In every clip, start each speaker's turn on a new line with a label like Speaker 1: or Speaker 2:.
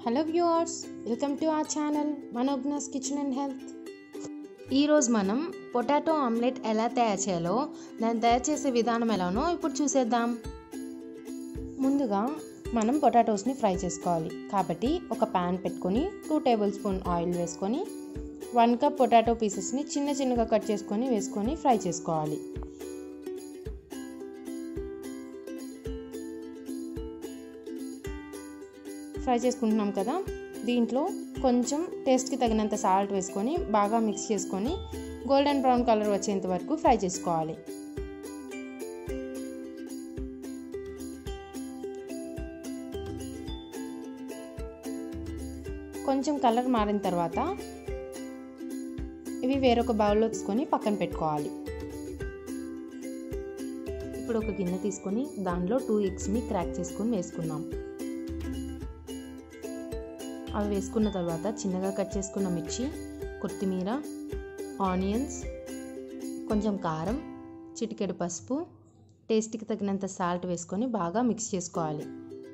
Speaker 1: hello viewers welcome to our channel Manognya's kitchen and health ఈరోజు మనం potato omelette ఎలా తయారు చేయాలో దాన్ని తయారు చేసే విధానం ఎలానో ఇప్పుడు చూసేద్దాం ముందుగా మనం పొటాటోస్ని ఫ్రై చేసుకోవాలి కాబట్టి ఒక ప్యాన్ పెట్టుకొని టూ టేబుల్ స్పూన్ ఆయిల్ వేసుకొని వన్ కప్ పొటాటో పీసెస్ని చిన్న చిన్నగా కట్ చేసుకొని వేసుకొని ఫ్రై చేసుకోవాలి ఫ్రై చేసుకుంటున్నాం కదా దీంట్లో కొంచెం టేస్ట్కి తగినంత సాల్ట్ వేసుకొని బాగా మిక్స్ చేసుకొని గోల్డెన్ బ్రౌన్ కలర్ వచ్చేంత వరకు ఫ్రై చేసుకోవాలి కొంచెం కలర్ మారిన తర్వాత ఇవి వేరొక బౌల్లో తీసుకొని పక్కన పెట్టుకోవాలి ఇప్పుడు ఒక గిన్నె తీసుకొని దానిలో టూ ఎగ్స్ని క్రాక్ చేసుకొని వేసుకుందాం అవి వేసుకున్న తర్వాత చిన్నగా కట్ చేసుకున్న మిర్చి కొత్తిమీర ఆనియన్స్ కొంచెం కారం చిటికెడు పసుపు టేస్ట్కి తగినంత సాల్ట్ వేసుకొని బాగా మిక్స్ చేసుకోవాలి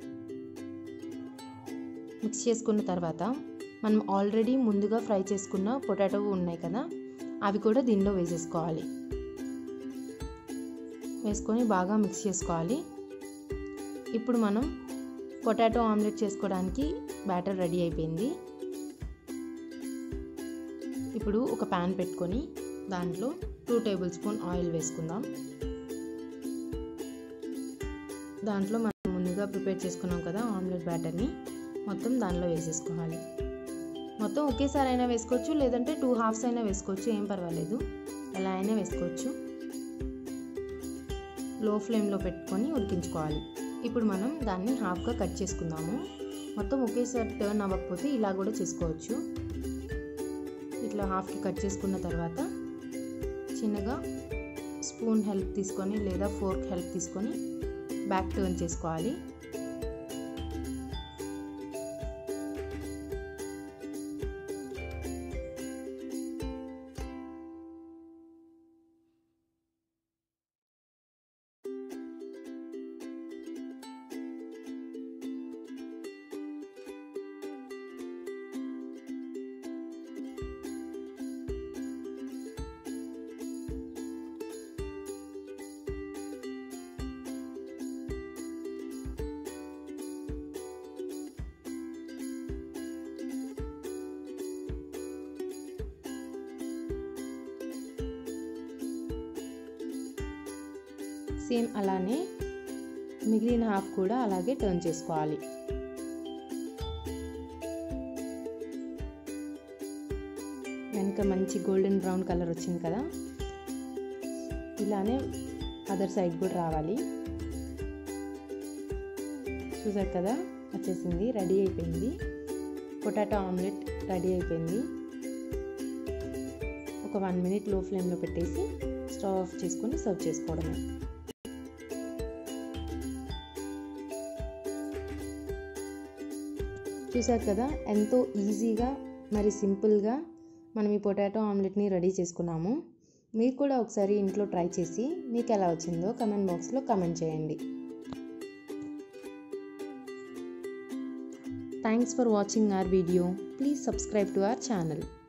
Speaker 1: మిక్స్ చేసుకున్న తర్వాత మనం ఆల్రెడీ ముందుగా ఫ్రై చేసుకున్న పొటాటో ఉన్నాయి కదా అవి కూడా దీనిలో వేసేసుకోవాలి వేసుకొని బాగా మిక్స్ చేసుకోవాలి ఇప్పుడు మనం పొటాటో ఆమ్లెట్ చేసుకోవడానికి బ్యాటర్ రెడీ అయిపోయింది ఇప్పుడు ఒక ప్యాన్ పెట్టుకొని దాంట్లో టూ టేబుల్ స్పూన్ ఆయిల్ వేసుకుందాం దాంట్లో మనం ముందుగా ప్రిపేర్ చేసుకున్నాం కదా ఆమ్లెట్ బ్యాటర్ని మొత్తం దానిలో వేసేసుకోవాలి మొత్తం ఒకేసారి అయినా వేసుకోవచ్చు లేదంటే టూ హాఫ్స్ అయినా వేసుకోవచ్చు ఏం పర్వాలేదు ఎలా అయినా వేసుకోవచ్చు లో ఫ్లేమ్లో పెట్టుకొని ఉడికించుకోవాలి ఇప్పుడు మనం దాన్ని హాఫ్గా కట్ చేసుకుందాము మొత్తం ఒకేసారి టర్న్ అవ్వకపోతే ఇలా కూడా చేసుకోవచ్చు ఇట్లా హాఫ్కి కట్ చేసుకున్న తర్వాత చిన్నగా స్పూన్ హెల్ప్ తీసుకొని లేదా ఫోర్క్ హెల్ప్ తీసుకొని బ్యాక్ టర్న్ చేసుకోవాలి సేమ్ అలానే మిగిలిన హాఫ్ కూడా అలాగే టర్న్ చేసుకోవాలి వెనక మంచి గోల్డెన్ బ్రౌన్ కలర్ వచ్చింది కదా ఇలానే అదర్ సైడ్ కూడా రావాలి చూసారు కదా వచ్చేసింది రెడీ అయిపోయింది పొటాటో ఆమ్లెట్ రెడీ అయిపోయింది ఒక వన్ మినిట్ లో ఫ్లేమ్లో పెట్టేసి స్టవ్ ఆఫ్ చేసుకొని సర్వ్ చేసుకోవడమే చూసారు కదా ఎంతో ఈజీగా మరి సింపుల్గా మనం ఈ పొటాటో ఆమ్లెట్ని రెడీ చేసుకున్నాము మీరు కూడా ఒకసారి ఇంట్లో ట్రై చేసి మీకు ఎలా వచ్చిందో కమెంట్ బాక్స్లో కమెంట్ చేయండి thanks for watching our video please subscribe to our channel